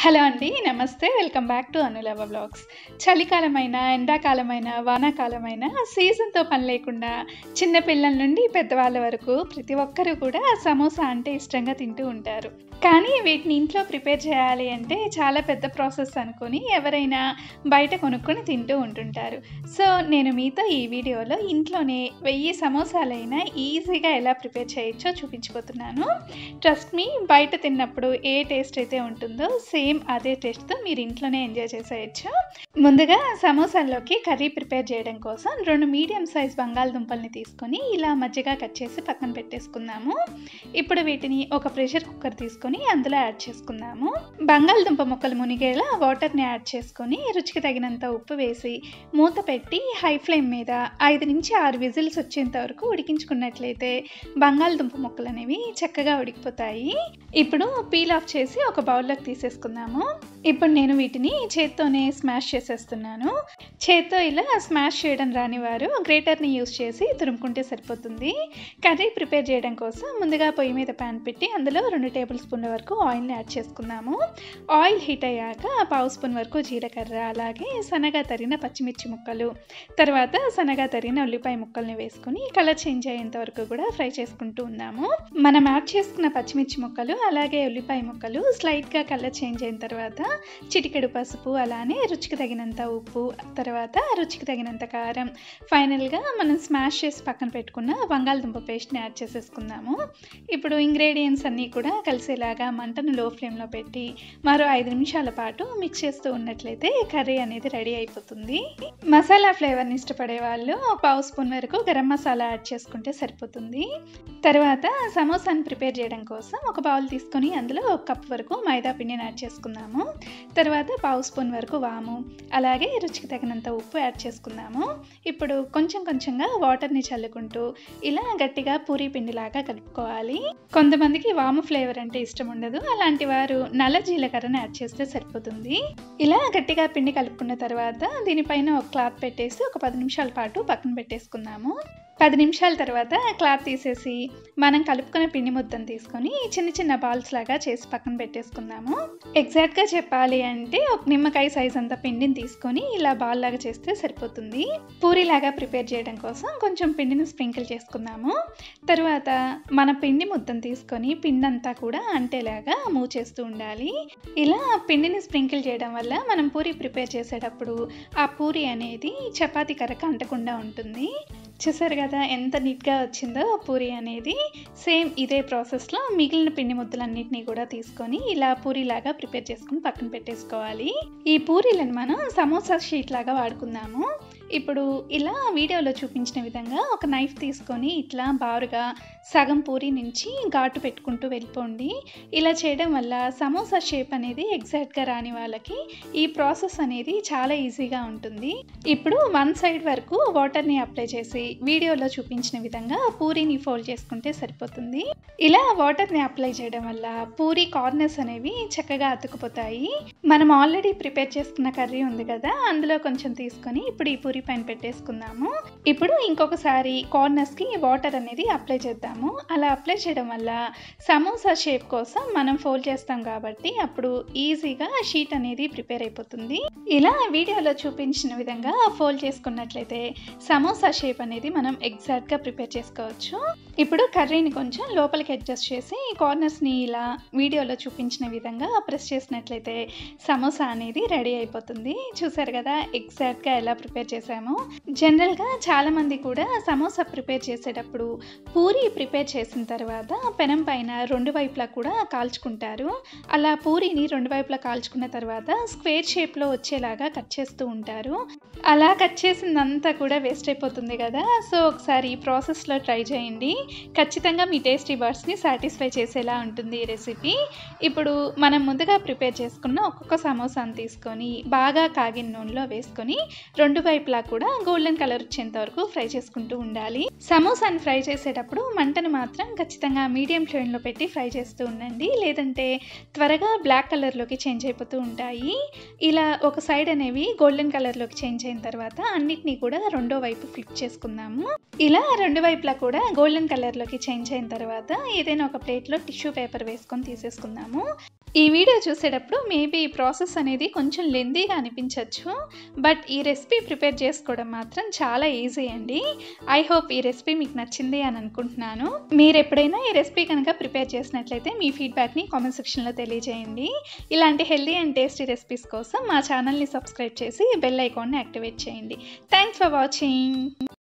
hello అండి నమస్తే welcome back to Anulava blogs చలికాలమైన ఎండాకాలమైన వానాకాలమైన సీజన్తో పని లేకుండా చిన్నపిల్లల నుండి పెద్దవాళ్ళ వరకు ప్రతి ఒక్కరూ కూడా సమోసా అంటే ఇష్టంగా తింటూ ఉంటారు కానీ వీటిని ఇంట్లో ప్రిపేర్ చేయాలి అంటే చాలా పెద్ద ప్రాసెస్ అనుకొని ఎవరైనా బయట కొనుక్కొని తింటూ ఉంటుంటారు సో నేను మీతో ఈ వీడియోలో ఇంట్లోనే వెయ్యి సమోసాలైనా ఈజీగా ఎలా ప్రిపేర్ చేయొచ్చో చూపించబోతున్నాను ట్రస్ట్ మీ బయట తిన్నప్పుడు ఏ టేస్ట్ అయితే ఉంటుందో సేమ్ అదే టేస్ట్తో మీరు ఇంట్లోనే ఎంజాయ్ చేసేయచ్చు ముందుగా సమోసాల్లోకి కర్రీ ప్రిపేర్ చేయడం కోసం రెండు మీడియం సైజ్ బంగాళదుంపల్ని తీసుకొని ఇలా మధ్యగా కట్ చేసి పక్కన పెట్టేసుకుందాము ఇప్పుడు వీటిని ఒక ప్రెషర్ కుక్కర్ తీసుకొని అందులో యాడ్ చేసుకుందాము బంగాళదుంప ముక్కలు మునిగేలా వాటర్ని యాడ్ చేసుకొని రుచికి తగినంత ఉప్పు వేసి మూత పెట్టి హై ఫ్లేమ్ మీద ఐదు నుంచి ఆరు విజిల్స్ వచ్చేంత వరకు ఉడికించుకున్నట్లయితే బంగాళదుంప ముక్కలు అనేవి చక్కగా ఉడికిపోతాయి ఇప్పుడు పీల్ ఆఫ్ చేసి ఒక బౌల్లోకి తీసేసుకుందాము ఇప్పుడు నేను వీటిని చేత్తోనే స్మాష్ చేసేస్తున్నాను చేత్తో ఇలా స్మాష్ చేయడం రాని వారు గ్రేటర్ని యూస్ చేసి తురుముకుంటే సరిపోతుంది కర్రీ ప్రిపేర్ చేయడం కోసం ముందుగా పొయ్యి మీద ప్యాన్ పెట్టి అందులో రెండు టేబుల్ స్పూన్ల వరకు ఆయిల్ని యాడ్ చేసుకుందాము ఆయిల్ హీట్ అయ్యాక పావు స్పూన్ వరకు జీలకర్ర అలాగే సన్నగా తరిగిన పచ్చిమిర్చి ముక్కలు తర్వాత సన్నగా తరిగిన ఉల్లిపాయ ముక్కల్ని వేసుకుని కలర్ చేంజ్ అయ్యేంత వరకు కూడా ఫ్రై చేసుకుంటూ ఉన్నాము మనం యాడ్ చేసుకున్న పచ్చిమిర్చి ముక్కలు అలాగే ఉల్లిపాయ ముక్కలు స్లైట్గా కలర్ చేంజ్ అయిన తర్వాత చిటికెడు పసుపు అలానే రుచికి తగినంత ఉప్పు తర్వాత రుచికి తగినంత కారం ఫైనల్గా మనం స్మాష్ చేసి పక్కన పెట్టుకున్న బంగాళదుంప పేస్ట్ని యాడ్ చేసేసుకుందాము ఇప్పుడు ఇంగ్రీడియంట్స్ అన్నీ కూడా కలిసేలాగా మంటను లో ఫ్లేమ్లో పెట్టి మరో ఐదు నిమిషాల పాటు మిక్స్ చేస్తూ ఉన్నట్లయితే కర్రీ అనేది రెడీ అయిపోతుంది మసాలా ఫ్లేవర్ని ఇష్టపడే వాళ్ళు పావు స్పూన్ వరకు గరం మసాలా యాడ్ చేసుకుంటే సరిపోతుంది తర్వాత సమోసాని ప్రిపేర్ చేయడం కోసం ఒక బౌల్ తీసుకొని అందులో ఒక కప్ వరకు మైదా పిండిని యాడ్ చేసుకుందాము తర్వాత పావు స్పూన్ వరకు వాము అలాగే రుచికి తగినంత ఉప్పు యాడ్ చేసుకుందాము ఇప్పుడు కొంచెం కొంచెంగా వాటర్ని చల్లుకుంటూ ఇలా గట్టిగా పూరీ పిండిలాగా కలుపుకోవాలి కొంతమందికి వాము ఫ్లేవర్ అంటే ఇష్టం ఉండదు అలాంటి వారు నల్ల జీలకర్రను యాడ్ చేస్తే సరిపోతుంది ఇలా గట్టిగా పిండి కలుపుకున్న తర్వాత దీనిపైన ఒక క్లాత్ పెట్టేసి ఒక పది నిమిషాల పాటు పక్కన పెట్టేసుకుందాము పది నిమిషాల తర్వాత క్లాత్ తీసేసి మనం కలుపుకున్న పిండి ముద్దను తీసుకొని చిన్న చిన్న బాల్స్ లాగా చేసి పక్కన పెట్టేసుకుందాము ఎగ్జాక్ట్గా చెప్పాలి అంటే ఒక నిమ్మకాయ సైజ్ అంత పిండిని తీసుకొని ఇలా బాల్ లాగా చేస్తే సరిపోతుంది పూరిలాగా ప్రిపేర్ చేయడం కోసం కొంచెం పిండిని స్ప్రింకిల్ చేసుకుందాము తర్వాత మన పిండి ముద్దను తీసుకొని పిండి అంతా కూడా అంటేలాగా మూవ్ చేస్తూ ఉండాలి ఇలా పిండిని స్ప్రింకిల్ చేయడం వల్ల మనం పూరి ప్రిపేర్ చేసేటప్పుడు ఆ పూరి అనేది చపాతీ కరక అంటకుండా ఉంటుంది చూసారు కదా ఎంత నీట్గా వచ్చిందో పూరి అనేది సేమ్ ఇదే ప్రాసెస్లో మిగిలిన పిండి ముద్దలన్నింటినీ కూడా తీసుకొని ఇలా పూరిలాగా ప్రిపేర్ చేసుకుని పక్కన పెట్టేసుకోవాలి ఈ పూరీలను మనం సమోసా షీట్ లాగా వాడుకుందాము ఇప్పుడు ఇలా వీడియోలో చూపించిన విధంగా ఒక నైఫ్ తీసుకొని ఇట్లా బారుగా సగం పూరి నుంచి ఘాటు పెట్టుకుంటూ వెళ్ళిపోండి ఇలా చేయడం వల్ల సమోసా షేప్ అనేది ఎగ్జాక్ట్గా రాని వాళ్ళకి ఈ ప్రాసెస్ అనేది చాలా ఈజీగా ఉంటుంది ఇప్పుడు వన్ సైడ్ వరకు వాటర్ని అప్లై చేసి వీడియోలో చూపించిన విధంగా పూరీని ఫోల్డ్ చేసుకుంటే సరిపోతుంది ఇలా వాటర్ని అప్లై చేయడం వల్ల పూరి కార్నర్స్ అనేవి చక్కగా అతుకుపోతాయి మనం ఆల్రెడీ ప్రిపేర్ చేసుకున్న కర్రీ ఉంది కదా అందులో కొంచెం తీసుకొని ఇప్పుడు ఈ పూరి పైన పెట్టేసుకుందాము ఇప్పుడు ఇంకొకసారి కార్నర్స్కి వాటర్ అనేది అప్లై చేద్దాము అలా అప్లై చేయడం వల్ల సమోసా షేప్ కోసం మనం ఫోల్డ్ చేస్తాం కాబట్టి అప్పుడు ఈజీగా షీట్ అనేది ప్రిపేర్ అయిపోతుంది ఇలా వీడియోలో చూపించిన విధంగా ఫోల్డ్ చేసుకున్నట్లయితే సమోసా షేప్ అనేది మనం ఎగ్జాక్ట్గా ప్రిపేర్ చేసుకోవచ్చు ఇప్పుడు కర్రీని కొంచెం లోపలికి అడ్జస్ట్ చేసి కార్నర్స్ని ఇలా వీడియోలో చూపించిన విధంగా ప్రెస్ చేసినట్లయితే సమోసా అనేది రెడీ అయిపోతుంది చూసారు కదా ఎగ్జాక్ట్గా ఎలా ప్రిపేర్ చేసామో జనరల్గా చాలామంది కూడా సమోసా ప్రిపేర్ చేసేటప్పుడు పూరి ప్రిపేర్ చేసిన తర్వాత పెనం పైన రెండు వైపులా కూడా కాల్చుకుంటారు అలా పూరిని రెండు వైపులా కాల్చుకున్న తర్వాత స్క్వేర్ షేప్లో వచ్చేలాగా కట్ చేస్తూ ఉంటారు అలా కట్ చేసిందంతా కూడా వేస్ట్ అయిపోతుంది కదా సో ఒకసారి ఈ ప్రాసెస్లో ట్రై చేయండి ఖచ్చితంగా మీ టేస్టీ బర్డ్స్ని సాటిస్ఫై చేసేలా ఉంటుంది ఈ రెసిపీ ఇప్పుడు మనం ముందుగా ప్రిపేర్ చేసుకున్న ఒక్కొక్క సమోసాను తీసుకొని బాగా కాగిన నూనెలో వేసుకొని రెండు వైపులా వైపులా కూడా గోల్డెన్ కలర్ వచ్చేంత వరకు ఫ్రై చేసుకుంటూ ఉండాలి సమోసాని ఫ్రై చేసేటప్పుడు మంటను మాత్రం ఖచ్చితంగా మీడియం ఫ్లేమ్లో పెట్టి ఫ్రై చేస్తూ ఉండండి లేదంటే త్వరగా బ్లాక్ కలర్లోకి చేంజ్ అయిపోతూ ఉంటాయి ఇలా ఒక సైడ్ అనేవి గోల్డెన్ కలర్లోకి చేంజ్ అయిన తర్వాత అన్నిటినీ కూడా రెండో వైపు ఫ్లిప్ చేసుకుందాము ఇలా రెండు వైపులా కూడా గోల్డెన్ కలర్లోకి చేంజ్ అయిన తర్వాత ఏదైనా ఒక ప్లేట్లో టిష్యూ పేపర్ వేసుకొని తీసేసుకుందాము ఈ వీడియో చూసేటప్పుడు మేబీ ఈ ప్రాసెస్ అనేది కొంచెం లెందీగా అనిపించవచ్చు బట్ ఈ రెసిపీ ప్రిపేర్ చేసుకోవడం మాత్రం చాలా ఈజీ అండి ఐ హోప్ ఈ రెసిపీ మీకు నచ్చింది అని అనుకుంటున్నాను మీరు ఎప్పుడైనా ఈ రెసిపీ కనుక ప్రిపేర్ చేసినట్లయితే మీ ఫీడ్బ్యాక్ని కామెంట్ సెక్షన్లో తెలియజేయండి ఇలాంటి హెల్దీ అండ్ టేస్టీ రెసిపీస్ కోసం మా ఛానల్ని సబ్స్క్రైబ్ చేసి బెల్ ఐకాన్ని యాక్టివేట్ చేయండి థ్యాంక్స్ ఫర్ వాచింగ్